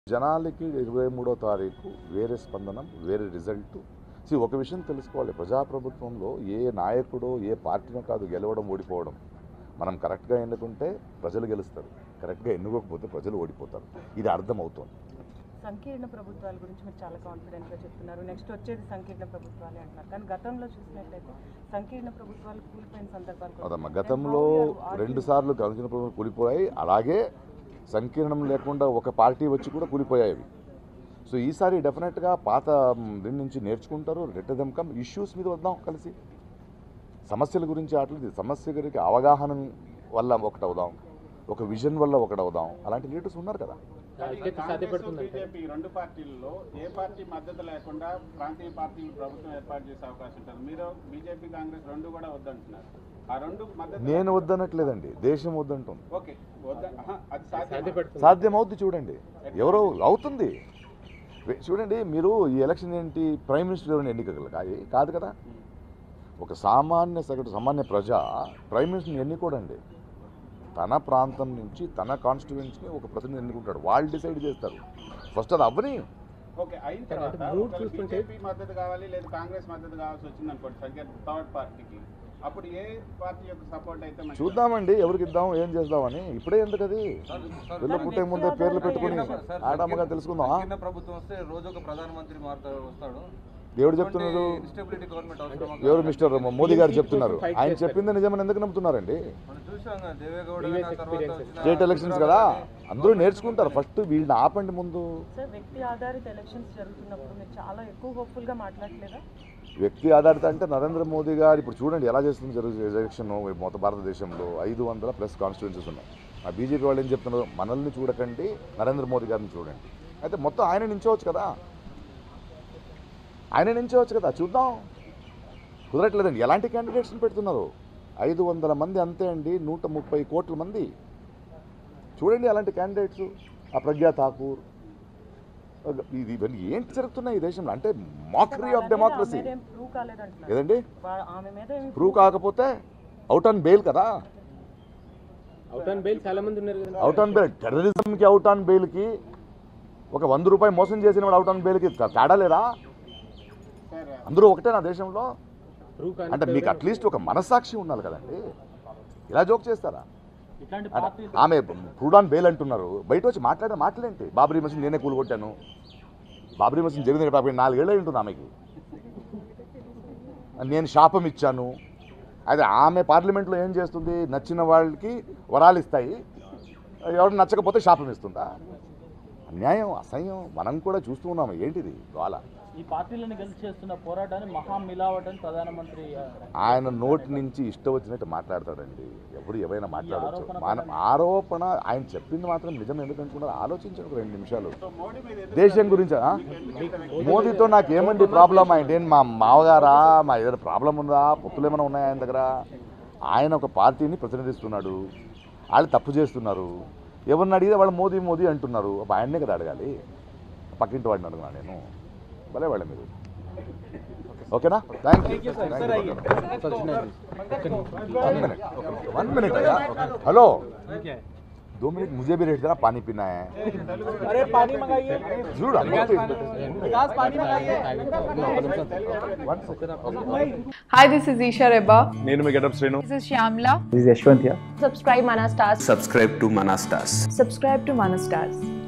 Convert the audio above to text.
జనాలకి ఇరవై మూడో తారీఖు వేరే స్పందనం వేరే రిజల్ట్ సి ఒక విషయం తెలుసుకోవాలి ప్రజాప్రభుత్వంలో ఏ నాయకుడో ఏ పార్టీనో కాదు గెలవడం ఓడిపోవడం మనం కరెక్ట్గా ఎన్నుకుంటే ప్రజలు గెలుస్తారు కరెక్ట్గా ఎన్నుకోకపోతే ప్రజలు ఓడిపోతారు ఇది అర్థమవుతోంది సంకీర్ణ ప్రభుత్వాల గురించి మీరు చాలా కాన్ఫిడెంట్గా చెప్తున్నారు నెక్స్ట్ వచ్చేది సంకీర్ణ ప్రభుత్వాలే అంటున్నారు కానీ గతంలో చూసినట్లయితే సంకీర్ణ ప్రభుత్వాలు కూలిపోయిన సందర్భాలు కూడా అదమ్మా ఉన్నాయి. గతంలో Then how you are రెండు arguing- సార్లు కలిసిన ప్రభుత్వం కూలిపోయాయి అలాగే సంకీర్ణం లేకుండా ఒక పార్టీ వచ్చి కూడా కూలిపోయాయి అవి. సో ఈసారి డెఫినెట్గా పాత మ్, దీని నుంచి నేర్చుకుంటారు రెట్ దెమ్ కమ్ ఇష్యూస్ మీద వద్దాం కలిసి సమస్యల గురించి ఆటలు సమస్య గురించి అవగాహన వల్ల ఒకటి అవుదాం ఒక విజన్ వల్ల ఒకటి అవుదాం అలాంటి లీడర్స్ ఉన్నారు కదా ఐక్యత సాధ్యపడుతుందంటే బీజేపీ రెండు పార్టీల్లో ఏ పార్టీ మద్దతు లేకుండా ప్రాంతీయ పార్టీ ప్రభుత్వం ఏర్పాటు చేసే అవకాశం ఉంటుంది మీరు బీజేపీ కాంగ్రెస్ రెండు కూడా వద్దంటున్నారు ఆ రెండు మద్దతు నేను వద్దనట్లేదండి దేశం వద్దంటుంది ఓకే వద్ద ఆహా, అది సాధ్యం సాధ్యపడుతుంది సాధ్యమవుద్ది చూడండి ఎవరో అవుతుంది వే- చూడండి మీరు ఈ ఎలక్షన్ ఏంటి ప్రైమ్ మినిస్టర్ ఎవరైనా ఎన్నికలు కాదు కాదు కదా ఒక సామాన్య సగటు సామాన్య ప్రజ ప్రైమ్ మినిస్టర్ని ఎన్నుకోడండి తన ప్రాంతం నుంచి తన కాన్స్టిట్యువెన్సీని ఒక ప్రతినిధి ఎన్నుకుంటాడు వాళ్ళు డిసైడ్ చేస్తారు ఫస్ట్ అది అవ్వని ఓకే అయిన తర్వాత మూడు ఒకవేళ చూస్తుంటే- బీజేపీ మద్దతు కావాలి లేదా కాంగ్రెస్ మద్దతు కావాల్సి వచ్చింది అనుకోండి సంఖ్య థర్డ్ పార్టీకి అప్పుడు ఏ పార్టీ యొక్క సపోర్ట్ అయితే మంచిది? చూద్దామండి ఎవరికి ఇద్దాం ఏం చేద్దామని ఇప్పుడే ఎందుకు అది వీళ్ళు పుట్టే ముందే పేర్లు పెట్టుకుని ఆడమ్మగా తెలుసుకుందాం సంకీర్ణ ప్రభుత్వం వస్తే రోజు ఒక ప్రధానమంత్రి మారుతారు వస్తాడు ఎవరు చెప్తున్నారు ఇన్స్టెబిలిటీ గవర్నమెంట్ అవసరం ఎవరు మిస్టర్ మోదీ గారు చెప్తున్నారు ఆయన చెప్పింది నిజమని ఎందుకు నమ్ముతున్నారండి మనం చూసాం కదా, దేవేగౌడ Previous గారు ఆ తర్వాత experiences. వచ్చిన స్టేట్ ఎలక్షన్స్ కదా అందరూ నేర్చుకుంటారు ఫస్ట్ వీళ్ళని ఆపండి ముందు సార్ వ్యక్తి ఆధారిత ఎలక్షన్స్ జరుగుతున్నప్పుడు మీరు చాలా ఎక్కువ హోప్ఫుల్గా మాట్లాడలేదా వ్యక్తి ఆధారిత అంటే నరేంద్ర మోదీ గారు ఇప్పుడు చూడండి ఎలా చేస్తుంది జరుగు ఎలక్షన్ మొత్తం భారతదేశంలో ఐదు వందల ప్లస్ కాన్స్టిట్యున్సీస్ ఉన్నాయి ఆ బీజేపీ వాళ్ళు ఏం చెప్తున్నారు మనల్ని చూడకండి నరేంద్ర మోదీ గారిని చూడండి అయితే మొత్తం ఆయన నించోవచ్చు కదా ఆయన నించోవచ్చు కదా చూద్దాం కుదరట్లేదండి ఎలాంటి క్యాండిడేట్స్ని పెడుతున్నారు ఐదు వందల మంది అంతే అండి నూట ముప్పై కోట్ల మంది చూడండి అలాంటి క్యాండిడేట్స్ ఆ ప్రజ్ఞా ఠాకూర్ ఇది ఇవన్నీ ఏంటి జరుగుతున్నాయి ఈ దేశంలో అంటే మాక్రీ ఆఫ్ డెమోక్రసీ ప్రూవ్ కాలేదంటున్నారు ఏదండి వా- ఆమె మీద ఏమి ప్రూవ్ కాకపోతే అవుట్ ఆన్ బెయిల్ కదా అవుట్ అండ్ బెయిల్ చాలా మంది ఉన్నారు కదా అవుట్ ఆన్ బెయిల్ టెర్రరిజంకి అవుట్ ఆన్ బెయిల్కి ఒక వంద రూపాయలు మోసం చేసిన వాడు అవుట్ ఆన్ బెయిల్కి తేడా లేదా సార్ అందరూ ఒకటే నా దేశంలో ప్రూవ్ అంటే మీకు అట్లీస్ట్ ఒక మనస్సాక్షి ఉండాలి కదండి ఇలా జోక్ చేస్తారా ఇట్లాంటి అంటే ఆమె ప్రూడ్ ఆన్ బెయిల్ అంటున్నారు బయట వచ్చి మాట్లాడే మాటలేంటి బాబరీ మసీద్ నేనే కూలగొట్టాను బాబరీ మసీద్ జరిగింది పాపం నాలుగేళ్ళు ఉంటుంది ఆమెకి నేను శాపం ఇచ్చాను అదే ఆమె పార్లమెంట్లో ఏం చేస్తుంది నచ్చిన వాళ్ళకి వరాలు ఇస్తాయి ఎవరు నచ్చకపోతే శాపం ఇస్తుందా అన్యాయం అసహ్యం మనం కూడా చూస్తూ ఉన్నాము ఏంటిది గోల ఈ పార్టీలను కలిసి చేస్తున్న పోరాటాన్ని మహా మిలావట్ అని ప్రధానమంత్రి ఆ, ఆయన నోటి నుంచి ఇష్టం వచ్చినట్టు మాట్లాడతాడండి ఎవరు ఏమైనా మాట్లాడవచ్చు ఆరోపణ మన ఆరోపణ ఆయన చెప్పింది మాత్రం నిజం ఎందుకు అనుకున్నారు ఆలోచించండి ఒక రెండు నిమిషాలు సో మోడీ మీద ఎందుకు దేశం గురించి ఆ? మోదీతో నాకు ఏమండి ప్రాబ్లం ఆయన ఏంటి మా మావగారా మా ఏదైనా ప్రాబ్లం ఉందా పొత్తులు ఏమైనా ఉన్నాయా ఆయన దగ్గర ఆయన ఒక పార్టీని ప్రతినిధిస్తున్నాడు వాళ్ళు తప్పు చేస్తున్నారు ఎవరిని అడిగితే వాళ్ళు మోదీ మోదీ అంటున్నారు అప్పుడు ఆయన్నే కదా అడగాలి పక్కింటి వాడిని అడుగునా నేను భలే వాళ్ళ మీరు ఓకేనా thank you one minute one minute भैया हेलो दो मिनट मुझे भी रेट देना पानी पीना है अरे पानी मंगाइए जरूर हम लोग तो- गिलास पानी मंगाइए One second. Hi, this is Isha Reba. నేను మీ Getup Srinu This is Shyamla. This is Yashwant here. Subscribe Mana Stars. subscribe to Manastas. Subscribe to Mana Stars.